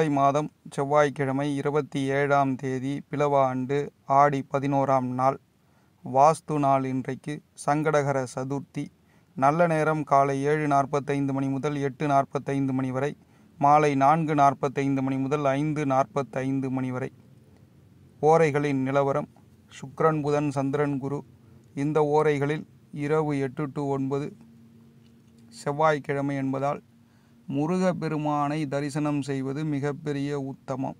மாதம் செவ்வாய்க்கிழமை இருபத்தி ஏழாம் தேதி பிலவ ஆண்டு ஆடி பதினோராம் நாள் வாஸ்து நாள் இன்றைக்கு சங்கடகர சதுர்த்தி நல்ல நேரம் காலை ஏழு நாற்பத்தைந்து மணி முதல் எட்டு நாற்பத்தைந்து மணி வரை மாலை நான்கு நாற்பத்தைந்து மணி முதல் ஐந்து நாற்பத்தைந்து மணி வரை ஓரைகளின் நிலவரம் சுக்கிரன் புதன் சந்திரன் குரு இந்த ஓரைகளில் இரவு எட்டு டு ஒன்பது செவ்வாய்க்கிழமை என்பதால் முருகப்பெருமானை தரிசனம் செய்வது மிகப்பெரிய உத்தமம்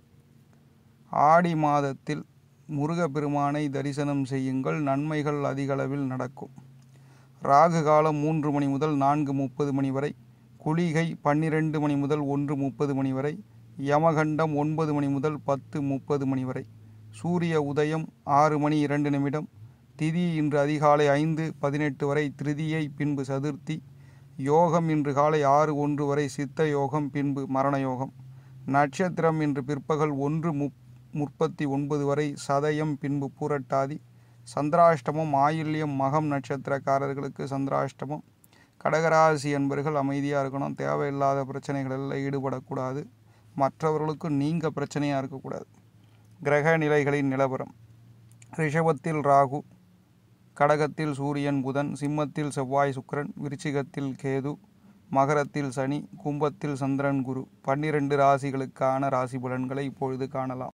ஆடி மாதத்தில் முருகப்பெருமானை தரிசனம் செய்யுங்கள் நன்மைகள் அதிகளவில் நடக்கும் ராகு காலம் மூன்று மணி முதல் நான்கு முப்பது மணி வரை குளிகை பன்னிரெண்டு மணி முதல் ஒன்று முப்பது மணி வரை யமகண்டம் ஒன்பது மணி முதல் பத்து முப்பது மணி வரை சூரிய உதயம் ஆறு மணி இரண்டு நிமிடம் திதி இன்று அதிகாலை ஐந்து பதினெட்டு வரை திருதியை பின்பு சதுர்த்தி யோகம் இன்று காலை ஆறு ஒன்று வரை சித்த யோகம் பின்பு மரண யோகம் நட்சத்திரம் இன்று பிற்பகல் ஒன்று முப் முப்பத்தி ஒன்பது வரை சதயம் பின்பு பூரட்டாதி சந்திராஷ்டமம் ஆயில்யம் மகம் நட்சத்திரக்காரர்களுக்கு சந்திராஷ்டமம் கடகராசி என்பர்கள் அமைதியாக இருக்கணும் தேவையில்லாத பிரச்சனைகளில் ஈடுபடக்கூடாது மற்றவர்களுக்கு நீங்கள் பிரச்சனையாக இருக்கக்கூடாது கிரக நிலைகளின் நிலவரம் ரிஷபத்தில் ராகு கடகத்தில் சூரியன் புதன் சிம்மத்தில் செவ்வாய் சுக்கிரன் விருச்சிகத்தில் கேது மகரத்தில் சனி கும்பத்தில் சந்திரன் குரு பன்னிரண்டு ராசிகளுக்கான ராசி பலன்களை இப்பொழுது காணலாம்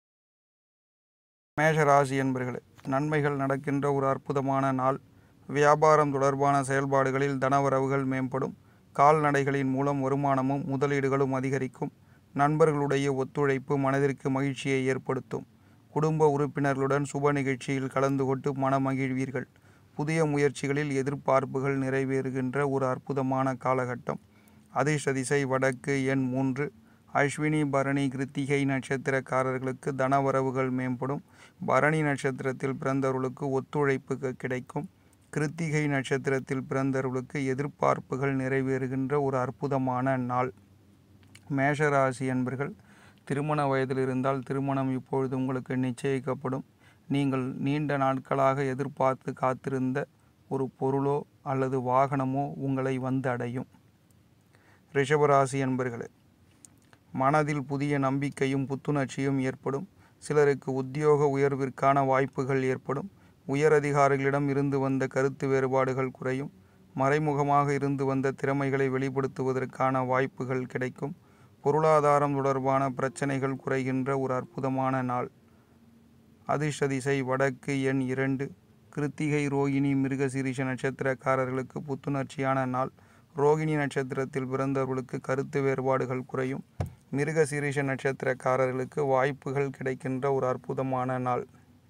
மேஷ ராசி என்பர்களே நன்மைகள் நடக்கின்ற ஒரு அற்புதமான நாள் வியாபாரம் தொடர்பான செயல்பாடுகளில் தனவரவுகள் மேம்படும் கால்நடைகளின் மூலம் வருமானமும் முதலீடுகளும் அதிகரிக்கும் நண்பர்களுடைய ஒத்துழைப்பு மனதிற்கு மகிழ்ச்சியை ஏற்படுத்தும் குடும்ப உறுப்பினர்களுடன் சுப நிகழ்ச்சியில் கலந்து கொண்டு மனமகிழ்வீர்கள் புதிய முயற்சிகளில் எதிர்பார்ப்புகள் நிறைவேறுகின்ற ஒரு அற்புதமான காலகட்டம் அதிர்ஷ்ட திசை வடக்கு எண் மூன்று அஸ்வினி பரணி கிருத்திகை நட்சத்திரக்காரர்களுக்கு தனவரவுகள் மேம்படும் பரணி நட்சத்திரத்தில் பிறந்தவர்களுக்கு ஒத்துழைப்பு கிடைக்கும் கிருத்திகை நட்சத்திரத்தில் பிறந்தவர்களுக்கு எதிர்பார்ப்புகள் நிறைவேறுகின்ற ஒரு அற்புதமான நாள் மேஷராசி என்பர்கள் திருமண வயதில் இருந்தால் திருமணம் இப்பொழுது உங்களுக்கு நிச்சயிக்கப்படும் நீங்கள் நீண்ட நாட்களாக எதிர்பார்த்து காத்திருந்த ஒரு பொருளோ அல்லது வாகனமோ உங்களை வந்து அடையும் ரிஷபராசி என்பர்களே மனதில் புதிய நம்பிக்கையும் புத்துணர்ச்சியும் ஏற்படும் சிலருக்கு உத்தியோக உயர்விற்கான வாய்ப்புகள் ஏற்படும் உயரதிகாரிகளிடம் இருந்து வந்த கருத்து வேறுபாடுகள் குறையும் மறைமுகமாக இருந்து வந்த திறமைகளை வெளிப்படுத்துவதற்கான வாய்ப்புகள் கிடைக்கும் பொருளாதாரம் தொடர்பான பிரச்சனைகள் குறைகின்ற ஒரு அற்புதமான நாள் அதிர்ஷ்ட திசை வடக்கு எண் இரண்டு கிருத்திகை ரோகிணி மிருகசீரிஷ நட்சத்திரக்காரர்களுக்கு புத்துணர்ச்சியான நாள் ரோகிணி நட்சத்திரத்தில் பிறந்தவர்களுக்கு கருத்து வேறுபாடுகள் குறையும் மிருகசீரிஷ நட்சத்திரக்காரர்களுக்கு வாய்ப்புகள் கிடைக்கின்ற ஒரு அற்புதமான நாள்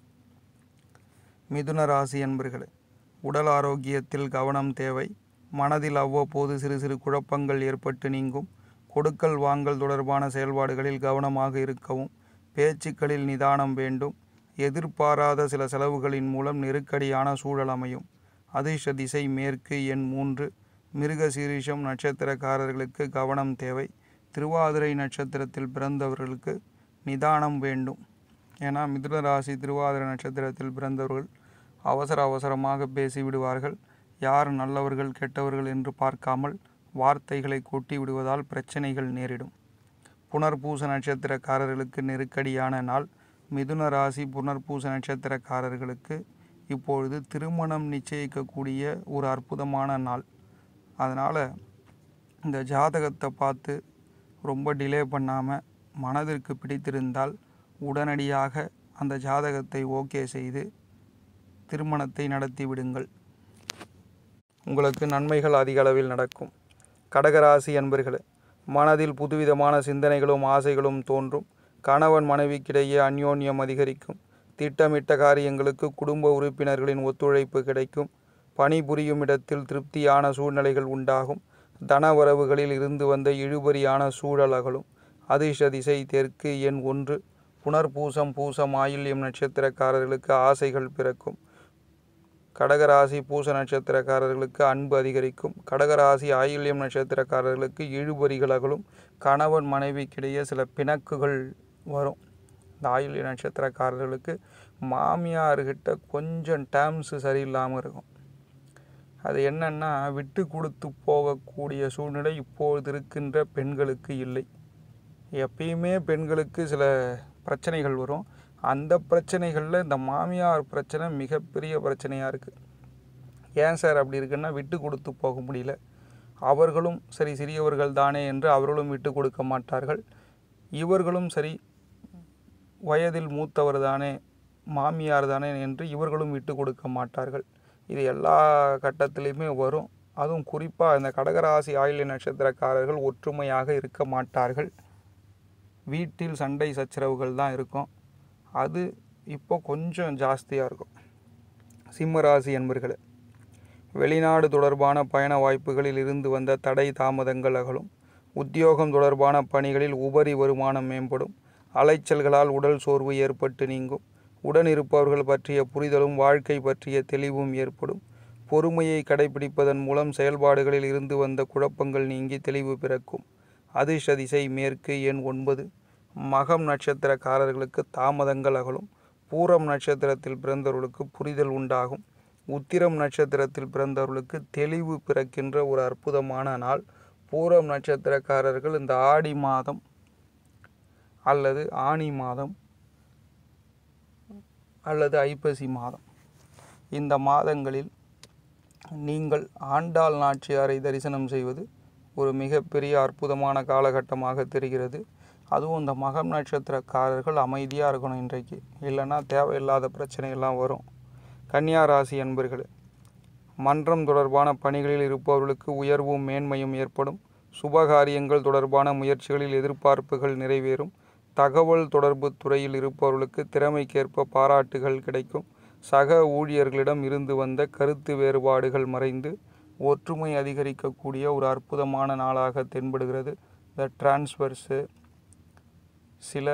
மிதுன ராசி என்பர்களே உடல் ஆரோக்கியத்தில் கவனம் தேவை மனதில் அவ்வப்போது சிறு சிறு குழப்பங்கள் ஏற்பட்டு நீங்கும் கொடுக்கல் வாங்கல் தொடர்பான செயல்பாடுகளில் கவனமாக இருக்கவும் பேச்சுக்களில் நிதானம் வேண்டும் எதிர்பாராத சில செலவுகளின் மூலம் நெருக்கடியான சூழல் அமையும் அதிர்ஷ்ட திசை மேற்கு எண் மூன்று மிருக சீரிஷம் நட்சத்திரக்காரர்களுக்கு கவனம் தேவை திருவாதிரை நட்சத்திரத்தில் பிறந்தவர்களுக்கு நிதானம் வேண்டும் ஏன்னா மிதுன ராசி திருவாதிரை நட்சத்திரத்தில் பிறந்தவர்கள் அவசர அவசரமாக பேசிவிடுவார்கள் யார் நல்லவர்கள் கெட்டவர்கள் என்று பார்க்காமல் வார்த்தைகளை கொட்டி விடுவதால் பிரச்சனைகள் நேரிடும் புனர்பூச நட்சத்திரக்காரர்களுக்கு நெருக்கடியான நாள் மிதுன ராசி புனர்பூச நட்சத்திரக்காரர்களுக்கு இப்பொழுது திருமணம் நிச்சயிக்கக்கூடிய ஒரு அற்புதமான நாள் அதனால் இந்த ஜாதகத்தை பார்த்து ரொம்ப டிலே பண்ணாமல் மனதிற்கு பிடித்திருந்தால் உடனடியாக அந்த ஜாதகத்தை ஓகே செய்து திருமணத்தை நடத்தி விடுங்கள் உங்களுக்கு நன்மைகள் அதிக அளவில் நடக்கும் கடகராசி அன்பர்களே மனதில் புதுவிதமான சிந்தனைகளும் ஆசைகளும் தோன்றும் கணவன் மனைவிக்கிடையே அந்யோன்யம் அதிகரிக்கும் திட்டமிட்ட காரியங்களுக்கு குடும்ப உறுப்பினர்களின் ஒத்துழைப்பு கிடைக்கும் பணிபுரியும் இடத்தில் திருப்தியான சூழ்நிலைகள் உண்டாகும் தனவரவுகளில் இருந்து வந்த இழுபறியான சூழல் அகலும் அதிர்ஷ்ட திசை தெற்கு எண் ஒன்று புனர்பூசம் பூசம் ஆயில்யம் நட்சத்திரக்காரர்களுக்கு ஆசைகள் பிறக்கும் கடகராசி பூச நட்சத்திரக்காரர்களுக்கு அன்பு அதிகரிக்கும் கடகராசி ஆயில்யம் நட்சத்திரக்காரர்களுக்கு இழுபறிகள் அகலும் கணவன் மனைவிக்கிடையே சில பிணக்குகள் வரும் இந்த ஆயில்ய நட்சத்திரக்காரர்களுக்கு மாமியார்கிட்ட கொஞ்சம் டேர்ம்ஸு சரியில்லாமல் இருக்கும் அது என்னன்னா விட்டு கொடுத்து போகக்கூடிய சூழ்நிலை இப்பொழுது இருக்கின்ற பெண்களுக்கு இல்லை எப்பயுமே பெண்களுக்கு சில பிரச்சனைகள் வரும் அந்த பிரச்சனைகளில் இந்த மாமியார் பிரச்சனை மிகப்பெரிய பிரச்சனையாக இருக்குது ஏன் சார் அப்படி இருக்குன்னா விட்டு கொடுத்து போக முடியல அவர்களும் சரி சிறியவர்கள் தானே என்று அவர்களும் விட்டு கொடுக்க மாட்டார்கள் இவர்களும் சரி வயதில் மூத்தவர் தானே மாமியார் தானே என்று இவர்களும் விட்டு கொடுக்க மாட்டார்கள் இது எல்லா கட்டத்திலையுமே வரும் அதுவும் குறிப்பாக இந்த கடகராசி ஆயுள்ய நட்சத்திரக்காரர்கள் ஒற்றுமையாக இருக்க மாட்டார்கள் வீட்டில் சண்டை சச்சரவுகள் தான் இருக்கும் அது இப்போ கொஞ்சம் ஜாஸ்தியாக இருக்கும் சிம்ம ராசி என்பர்களே வெளிநாடு தொடர்பான பயண வாய்ப்புகளில் இருந்து வந்த தடை தாமதங்கள் அகலும் உத்தியோகம் தொடர்பான பணிகளில் உபரி வருமானம் மேம்படும் அலைச்சல்களால் உடல் சோர்வு ஏற்பட்டு நீங்கும் உடன் இருப்பவர்கள் பற்றிய புரிதலும் வாழ்க்கை பற்றிய தெளிவும் ஏற்படும் பொறுமையை கடைபிடிப்பதன் மூலம் செயல்பாடுகளில் இருந்து வந்த குழப்பங்கள் நீங்கி தெளிவு பிறக்கும் அதிர்ஷ்ட திசை மேற்கு எண் ஒன்பது மகம் நட்சத்திரக்காரர்களுக்கு தாமதங்கள் அகலும் பூரம் நட்சத்திரத்தில் பிறந்தவர்களுக்கு புரிதல் உண்டாகும் உத்திரம் நட்சத்திரத்தில் பிறந்தவர்களுக்கு தெளிவு பிறக்கின்ற ஒரு அற்புதமான நாள் பூரம் நட்சத்திரக்காரர்கள் இந்த ஆடி மாதம் அல்லது ஆனி மாதம் அல்லது ஐப்பசி மாதம் இந்த மாதங்களில் நீங்கள் ஆண்டாள் நாச்சியாரை தரிசனம் செய்வது ஒரு மிகப்பெரிய அற்புதமான காலகட்டமாக தெரிகிறது அதுவும் இந்த மகம் நட்சத்திரக்காரர்கள் அமைதியாக இருக்கணும் இன்றைக்கு இல்லைன்னா தேவையில்லாத பிரச்சனையெல்லாம் வரும் கன்னியா ராசி அன்பர்களே மன்றம் தொடர்பான பணிகளில் இருப்பவர்களுக்கு உயர்வும் மேன்மையும் ஏற்படும் சுபகாரியங்கள் தொடர்பான முயற்சிகளில் எதிர்பார்ப்புகள் நிறைவேறும் தகவல் தொடர்பு துறையில் இருப்பவர்களுக்கு திறமைக்கேற்ப பாராட்டுகள் கிடைக்கும் சக ஊழியர்களிடம் இருந்து வந்த கருத்து வேறுபாடுகள் மறைந்து ஒற்றுமை அதிகரிக்கக்கூடிய ஒரு அற்புதமான நாளாக தென்படுகிறது இந்த டிரான்ஸ்ஃபர்ஸு சில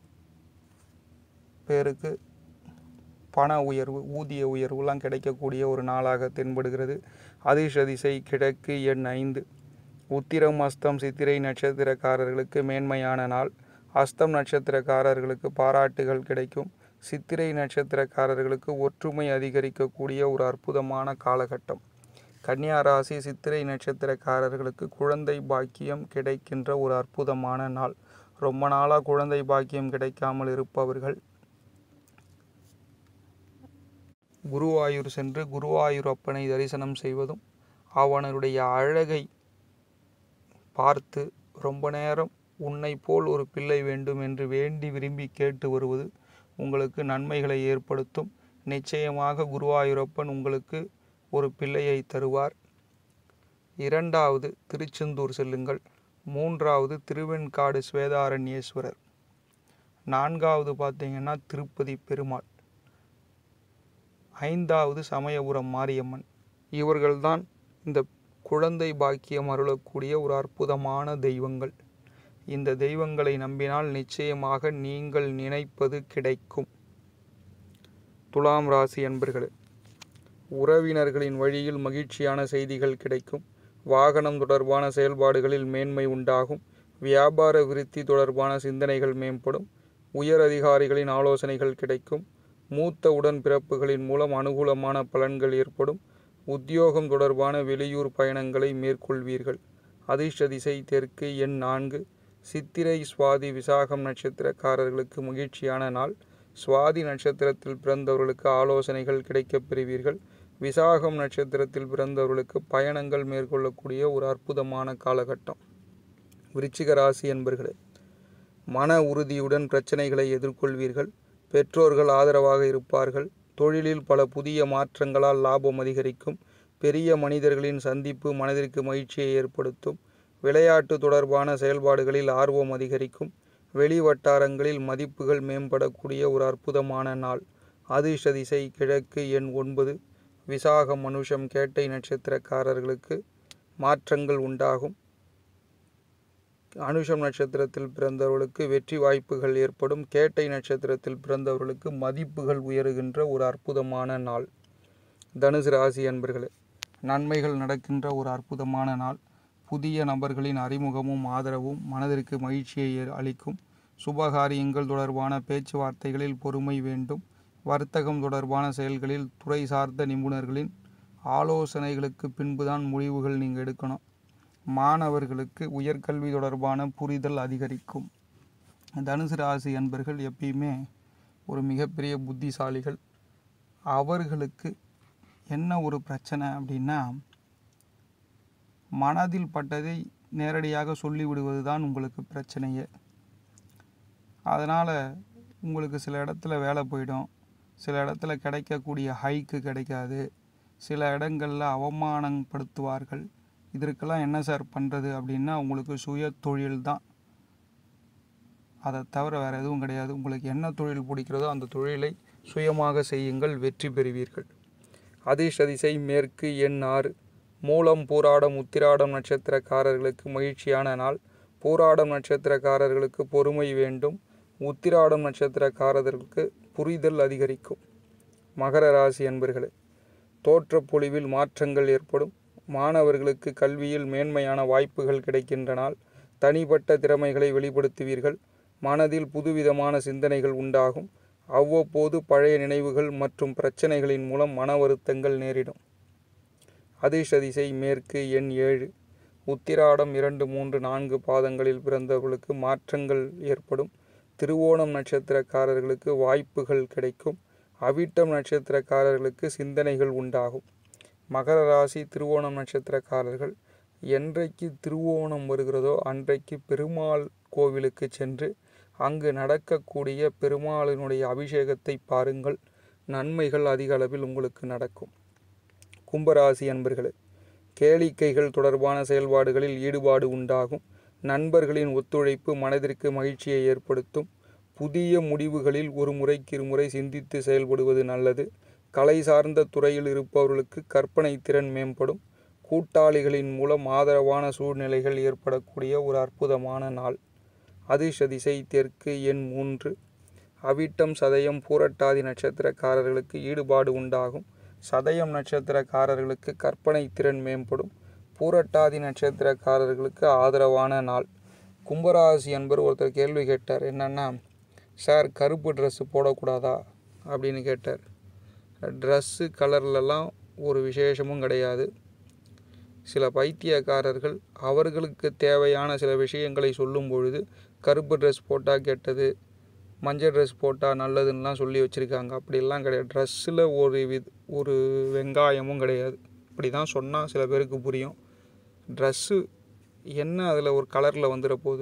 பேருக்கு பண உயர்வு ஊதிய உயர்வுலாம் கிடைக்கக்கூடிய ஒரு நாளாக தென்படுகிறது அதிர்ஷ்ட திசை கிழக்கு எண் ஐந்து உத்திரம் அஸ்தம் சித்திரை நட்சத்திரக்காரர்களுக்கு மேன்மையான நாள் அஸ்தம் நட்சத்திரக்காரர்களுக்கு பாராட்டுகள் கிடைக்கும் சித்திரை நட்சத்திரக்காரர்களுக்கு ஒற்றுமை அதிகரிக்கக்கூடிய ஒரு அற்புதமான காலகட்டம் கன்னியா ராசி சித்திரை நட்சத்திரக்காரர்களுக்கு குழந்தை பாக்கியம் கிடைக்கின்ற ஒரு அற்புதமான நாள் ரொம்ப நாளாக குழந்தை பாக்கியம் கிடைக்காமல் இருப்பவர்கள் குருவாயூர் சென்று குருவாயூர் அப்பனை தரிசனம் செய்வதும் அவனுடைய அழகை பார்த்து ரொம்ப நேரம் உன்னை போல் ஒரு பிள்ளை வேண்டும் என்று வேண்டி விரும்பி கேட்டு வருவது உங்களுக்கு நன்மைகளை ஏற்படுத்தும் நிச்சயமாக குருவாயூரப்பன் உங்களுக்கு ஒரு பிள்ளையை தருவார் இரண்டாவது திருச்செந்தூர் செல்லுங்கள் மூன்றாவது திருவெண்காடு ஸ்வேதாரண்யேஸ்வரர் நான்காவது பார்த்தீங்கன்னா திருப்பதி பெருமாள் ஐந்தாவது சமயபுரம் மாரியம்மன் இவர்கள்தான் இந்த குழந்தை பாக்கியம் அருளக்கூடிய ஒரு அற்புதமான தெய்வங்கள் இந்த தெய்வங்களை நம்பினால் நிச்சயமாக நீங்கள் நினைப்பது கிடைக்கும் துலாம் ராசி அன்பர்களே உறவினர்களின் வழியில் மகிழ்ச்சியான செய்திகள் கிடைக்கும் வாகனம் தொடர்பான செயல்பாடுகளில் மேன்மை உண்டாகும் வியாபார விருத்தி தொடர்பான சிந்தனைகள் மேம்படும் உயர் அதிகாரிகளின் ஆலோசனைகள் கிடைக்கும் மூத்த உடன்பிறப்புகளின் மூலம் அனுகூலமான பலன்கள் ஏற்படும் உத்தியோகம் தொடர்பான வெளியூர் பயணங்களை மேற்கொள்வீர்கள் அதிர்ஷ்ட திசை தெற்கு எண் நான்கு சித்திரை சுவாதி விசாகம் நட்சத்திரக்காரர்களுக்கு மகிழ்ச்சியான நாள் சுவாதி நட்சத்திரத்தில் பிறந்தவர்களுக்கு ஆலோசனைகள் கிடைக்கப் பெறுவீர்கள் விசாகம் நட்சத்திரத்தில் பிறந்தவர்களுக்கு பயணங்கள் மேற்கொள்ளக்கூடிய ஒரு அற்புதமான காலகட்டம் விருச்சிக ராசி என்பர்களே மன உறுதியுடன் பிரச்சனைகளை எதிர்கொள்வீர்கள் பெற்றோர்கள் ஆதரவாக இருப்பார்கள் தொழிலில் பல புதிய மாற்றங்களால் லாபம் அதிகரிக்கும் பெரிய மனிதர்களின் சந்திப்பு மனதிற்கு மகிழ்ச்சியை ஏற்படுத்தும் விளையாட்டு தொடர்பான செயல்பாடுகளில் ஆர்வம் அதிகரிக்கும் வெளி வட்டாரங்களில் மதிப்புகள் மேம்படக்கூடிய ஒரு அற்புதமான நாள் அதிர்ஷ்ட திசை கிழக்கு எண் ஒன்பது விசாக மனுஷம் கேட்டை நட்சத்திரக்காரர்களுக்கு மாற்றங்கள் உண்டாகும் அனுஷம் நட்சத்திரத்தில் பிறந்தவர்களுக்கு வெற்றி வாய்ப்புகள் ஏற்படும் கேட்டை நட்சத்திரத்தில் பிறந்தவர்களுக்கு மதிப்புகள் உயருகின்ற ஒரு அற்புதமான நாள் தனுசு ராசி அன்பர்களே நன்மைகள் நடக்கின்ற ஒரு அற்புதமான நாள் புதிய நபர்களின் அறிமுகமும் ஆதரவும் மனதிற்கு மகிழ்ச்சியை ஏ- அளிக்கும் சுபகாரியங்கள் தொடர்பான பேச்சுவார்த்தைகளில் பொறுமை வேண்டும் வர்த்தகம் தொடர்பான செயல்களில் துறை சார்ந்த நிபுணர்களின் ஆலோசனைகளுக்கு பின்புதான் முடிவுகள் நீங்கள் எடுக்கணும் மாணவர்களுக்கு உயர்கல்வி தொடர்பான புரிதல் அதிகரிக்கும் தனுசு ராசி அன்பர்கள் எப்பயுமே ஒரு மிகப்பெரிய புத்திசாலிகள் அவர்களுக்கு என்ன ஒரு பிரச்சனை அப்படின்னா மனதில் பட்டதை நேரடியாக சொல்லிவிடுவது தான் உங்களுக்கு பிரச்சனையே அதனால் உங்களுக்கு சில இடத்துல வேலை போயிடும் சில இடத்துல கிடைக்கக்கூடிய ஹைக்கு கிடைக்காது சில இடங்களில் அவமானப்படுத்துவார்கள் இதற்கெல்லாம் என்ன சார் பண்ணுறது அப்படின்னா உங்களுக்கு சுய தொழில் தான் அதை தவிர வேறு எதுவும் கிடையாது உங்களுக்கு என்ன தொழில் பிடிக்கிறதோ அந்த தொழிலை சுயமாக செய்யுங்கள் வெற்றி பெறுவீர்கள் அதிர்ஷ்ட திசை மேற்கு எண் ஆறு மூலம் பூராடம் உத்திராடம் நட்சத்திரக்காரர்களுக்கு மகிழ்ச்சியான நாள் பூராடம் நட்சத்திரக்காரர்களுக்கு பொறுமை வேண்டும் உத்திராடம் நட்சத்திரக்காரர்களுக்கு புரிதல் அதிகரிக்கும் மகர ராசி அன்பர்களே தோற்றப் பொலிவில் மாற்றங்கள் ஏற்படும் மாணவர்களுக்கு கல்வியில் மேன்மையான வாய்ப்புகள் கிடைக்கின்ற நாள் தனிப்பட்ட திறமைகளை வெளிப்படுத்துவீர்கள் மனதில் புதுவிதமான சிந்தனைகள் உண்டாகும் அவ்வப்போது பழைய நினைவுகள் மற்றும் பிரச்சனைகளின் மூலம் மன வருத்தங்கள் நேரிடும் அதிர்ஷ்ட திசை மேற்கு எண் ஏழு உத்திராடம் இரண்டு மூன்று நான்கு பாதங்களில் பிறந்தவர்களுக்கு மாற்றங்கள் ஏற்படும் திருவோணம் நட்சத்திரக்காரர்களுக்கு வாய்ப்புகள் கிடைக்கும் அவிட்டம் நட்சத்திரக்காரர்களுக்கு சிந்தனைகள் உண்டாகும் மகர ராசி திருவோணம் நட்சத்திரக்காரர்கள் என்றைக்கு திருவோணம் வருகிறதோ அன்றைக்கு பெருமாள் கோவிலுக்கு சென்று அங்கு நடக்கக்கூடிய பெருமாளினுடைய அபிஷேகத்தை பாருங்கள் நன்மைகள் அதிக அளவில் உங்களுக்கு நடக்கும் கும்பராசி அன்பர்களே கேளிக்கைகள் தொடர்பான செயல்பாடுகளில் ஈடுபாடு உண்டாகும் நண்பர்களின் ஒத்துழைப்பு மனதிற்கு மகிழ்ச்சியை ஏற்படுத்தும் புதிய முடிவுகளில் ஒரு முறைக்கு இருமுறை சிந்தித்து செயல்படுவது நல்லது கலை சார்ந்த துறையில் இருப்பவர்களுக்கு கற்பனை திறன் மேம்படும் கூட்டாளிகளின் மூலம் ஆதரவான சூழ்நிலைகள் ஏற்படக்கூடிய ஒரு அற்புதமான நாள் அதிர்ஷ்ட திசை தெற்கு எண் மூன்று அவிட்டம் சதயம் பூரட்டாதி நட்சத்திரக்காரர்களுக்கு ஈடுபாடு உண்டாகும் சதயம் நட்சத்திரக்காரர்களுக்கு கற்பனை திறன் மேம்படும் பூரட்டாதி நட்சத்திரக்காரர்களுக்கு ஆதரவான நாள் கும்பராசி என்பவர் ஒருத்தர் கேள்வி கேட்டார் என்னன்னா சார் கருப்பு ட்ரெஸ்ஸு போடக்கூடாதா அப்படின்னு கேட்டார் ட்ரெஸ்ஸு கலர்லலாம் ஒரு விசேஷமும் கிடையாது சில பைத்தியக்காரர்கள் அவர்களுக்கு தேவையான சில விஷயங்களை சொல்லும் பொழுது கருப்பு ட்ரெஸ் போட்டால் கெட்டது மஞ்சள் ட்ரெஸ் போட்டால் நல்லதுன்னெலாம் சொல்லி வச்சுருக்காங்க அப்படிலாம் கிடையாது ட்ரெஸ்ஸில் ஒரு வித் ஒரு வெங்காயமும் கிடையாது இப்படி தான் சொன்னால் சில பேருக்கு புரியும் ட்ரெஸ்ஸு என்ன அதில் ஒரு கலரில் வந்துட போகுது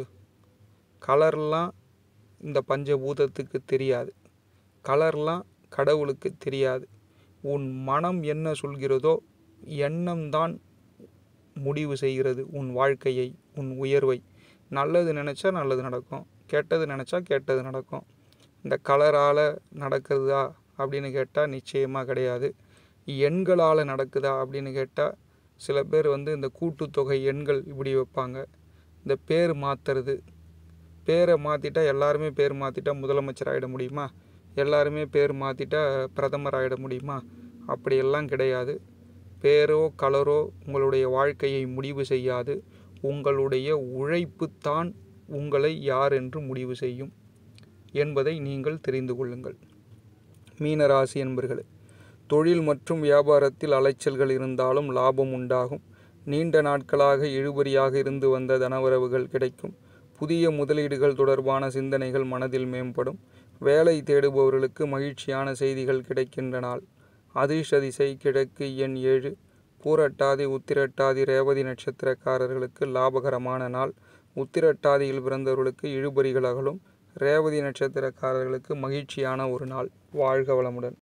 கலர்லாம் இந்த பஞ்சபூதத்துக்கு தெரியாது கலர்லாம் கடவுளுக்கு தெரியாது உன் மனம் என்ன சொல்கிறதோ எண்ணம்தான் முடிவு செய்கிறது உன் வாழ்க்கையை உன் உயர்வை நல்லது நினச்சா நல்லது நடக்கும் கெட்டது நினச்சா கெட்டது நடக்கும் இந்த கலரால் நடக்கிறதா அப்படின்னு கேட்டால் நிச்சயமாக கிடையாது எண்களால் நடக்குதா அப்படின்னு கேட்டால் சில பேர் வந்து இந்த கூட்டுத்தொகை எண்கள் இப்படி வைப்பாங்க இந்த பேர் மாற்றுறது பேரை மாற்றிட்டா எல்லாருமே பேர் மாற்றிட்டா முதலமைச்சர் ஆகிட முடியுமா எல்லாருமே பேர் மாற்றிட்டா பிரதமர் ஆகிட முடியுமா அப்படியெல்லாம் கிடையாது பேரோ கலரோ உங்களுடைய வாழ்க்கையை முடிவு செய்யாது உங்களுடைய உழைப்பு தான் உங்களை யார் என்று முடிவு செய்யும் என்பதை நீங்கள் தெரிந்து கொள்ளுங்கள் மீனராசி என்பர்களே தொழில் மற்றும் வியாபாரத்தில் அலைச்சல்கள் இருந்தாலும் லாபம் உண்டாகும் நீண்ட நாட்களாக இழுபறியாக இருந்து வந்த தனவரவுகள் கிடைக்கும் புதிய முதலீடுகள் தொடர்பான சிந்தனைகள் மனதில் மேம்படும் வேலை தேடுபவர்களுக்கு மகிழ்ச்சியான செய்திகள் கிடைக்கின்ற நாள் அதிர்ஷ்ட திசை கிழக்கு எண் ஏழு பூரட்டாதி உத்திரட்டாதி ரேவதி நட்சத்திரக்காரர்களுக்கு லாபகரமான நாள் உத்திரட்டாதியில் பிறந்தவர்களுக்கு இழுபறிகள் அகலும் ரேவதி நட்சத்திரக்காரர்களுக்கு மகிழ்ச்சியான ஒரு நாள் வாழ்க வளமுடன்